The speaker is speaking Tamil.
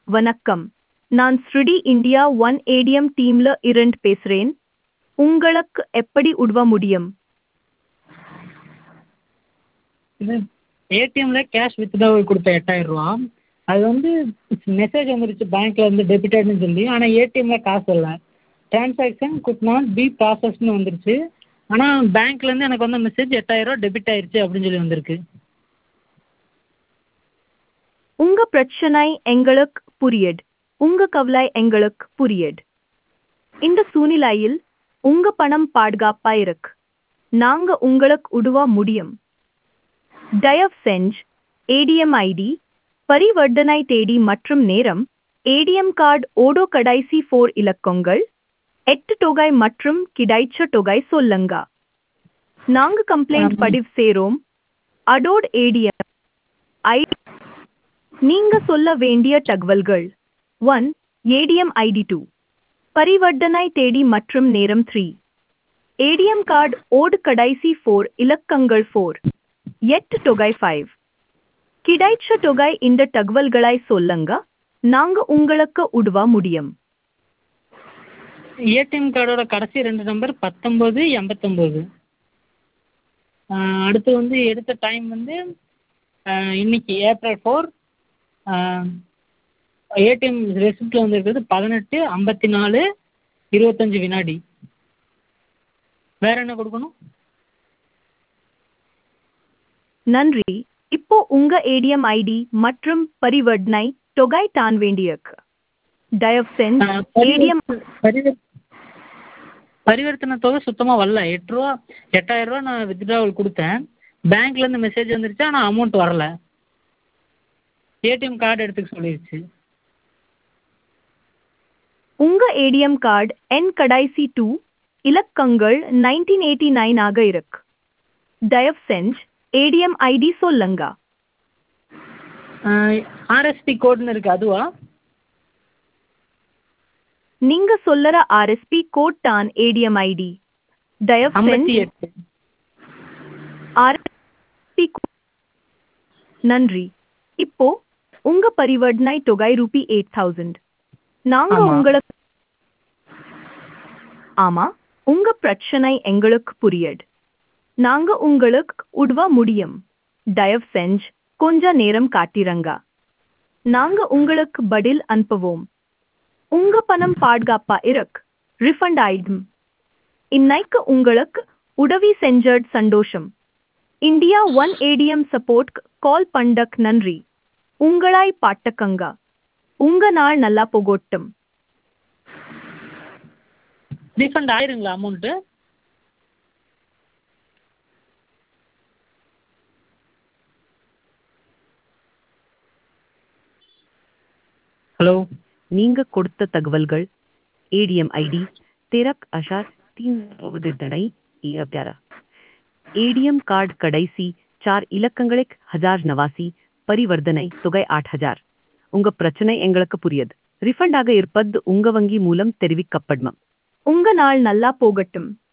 வணக்கம் நான் ஸ்ருடி இந்தியா ஒன் ஏடிஎம் டீம்ல இருந்து பேசுறேன் உங்களுக்கு எப்படி உதவ முடியும் இது ஏடிஎம்ல கேஷ் வித்ட்ராவல் கொடுத்தேன் எட்டாயிரம் ரூபா அது வந்து மெசேஜ் வந்துருச்சு பேங்க்ல இருந்து டெபிட்டட்னு சொல்லி ஆனால் ஏடிஎம்ல காசு இல்லை ட்ரான்சாக்ஷன் குட் நாட் பி ப்ராசஸ்னு வந்துருச்சு ஆனால் பேங்க்லேருந்து எனக்கு வந்த மெசேஜ் எட்டாயிரம் ரூபா டெபிட் ஆயிருச்சு அப்படின்னு சொல்லி வந்திருக்கு உங்க பிரச்சனை எங்களுக்கு புரியுது உங்க கவலை எங்களுக்கு புரியுது இந்த சூழ்நிலையில் உங்க பணம் பாதுகாப்பா இருக்கு நாங்க உங்களுக்கு உதவ முடியும் தயவு செஞ்சு ஏடிஎம் ஐடி பரிவர்த்தனை தேதி மற்றும் நேரம் ஏடிஎம் கார்டு ஓடோ கடைசி ஃபோர் இலக்கங்கள் எட்டு தொகை மற்றும் கிடைச்ச தொகை சொல்லுங்க நாங்க கம்ப்ளைண்ட் பதிவு செய்றோம் அடோட் ஏடிஎம் ஐ நீங்க சொல்ல வேண்டிய தகவல்கள் ஒன் ஏடிஎம் ஐடி டூ பரிவர்த்தனை தேதி மற்றும் நேரம் த்ரீ ஏடிஎம் கார்டு ஓடு கடைசி ஃபோர் இலக்கங்கள் ஃபோர் எட்டு தொகை ஃபைவ் கிடைச்ச தொகை இந்த தகவல்களை சொல்லுங்க நாங்க உங்களுக்கு உதவ முடியும் ஏடிஎம் கார்டோட கடைசி ரெண்டு நம்பர் பத்தொம்போது எண்பத்தொம்போது அடுத்து வந்து எடுத்த டைம் வந்து இன்னைக்கு ஏப்ரல் ஃபோர் ஏடிஎம் ரெசிப்ட்டில் வந்திருக்கிறது பதினெட்டு ஐம்பத்தி நாலு இருபத்தஞ்சி வினாடி வேறு என்ன கொடுக்கணும் நன்றி இப்போ உங்க ஏடிஎம் ஐடி மற்றும் பரிவர்த்தனை தொகை தான் வேண்டியிருக்கு தயவு செஞ்சு ஏடிஎம் பரிவர் பரிவர்த்தனை தொகை சுத்தமாக வரல எட்டு ரூபா எட்டாயிரம் ரூபா நான் வித்ட்ராவல் கொடுத்தேன் பேங்க்லேருந்து மெசேஜ் வந்துருச்சு ஆனால் அமௌண்ட் வரல ஏடிஎம் கார்டு எடுத்துக்க சொல்லிருச்சு உங்க ஏடிஎம் கார்டு என் கடைசி டூ இலக்கங்கள் நைன்டீன் எயிட்டி நைன் ஆக இருக்கு தயவு செஞ்சு ஏடிஎம் ஐடி சொல்லுங்க ஆர்எஸ்பி கோடுன்னு இருக்கு அதுவா நீங்க சொல்லற ஆர்எஸ்பி கோட் தான் ஏடிஎம் ஐடி தயவு ஐம்பத்தி செஞ்சு எட்டு ஆர்எஸ்பி நன்றி இப்போ உங்க பரிவர்த்தனை தொகை ரூபி எயிட் தௌசண்ட் நாங்க ஆமா. உங்களுக்கு ஆமா உங்க பிரச்சனை எங்களுக்கு புரியுது நாங்க உங்களுக்கு உதவ முடியும் தயவு செஞ்சு கொஞ்ச நேரம் காட்டிரங்க நாங்க உங்களுக்கு பதில் அனுப்புவோம் உங்க பணம் பாதுகாப்பா இருக்கு ரிஃபண்ட் ஆயிடும் இன்னைக்கு உங்களுக்கு உதவி செஞ்சது சந்தோஷம் India one ATM support call பண்டக் நன்றி உங்களாய் பாட்டக்கங்க உங்க நாள் நல்லா போகட்டும் ரீஃபண்ட் ஆயிருங்களா அமௌண்ட்டு ஹலோ நீங்க கொடுத்த தகவல்கள் ஏடிஎம் ஐடி तेरह आशार तीन தடை प्यारा ஏடிஎம் கார்டு கடைசி சார் இலக்கங்களுக்கு ஹஜார் நவாசி பரிவர்த்தனை தொகை ஆட் ஹஜார் உங்க பிரச்சனை எங்களுக்கு புரியுது ரிஃபண்ட் ஆக இருப்பது உங்க வங்கி மூலம் தெரிவிக்கப்படும் உங்க நாள் நல்லா போகட்டும்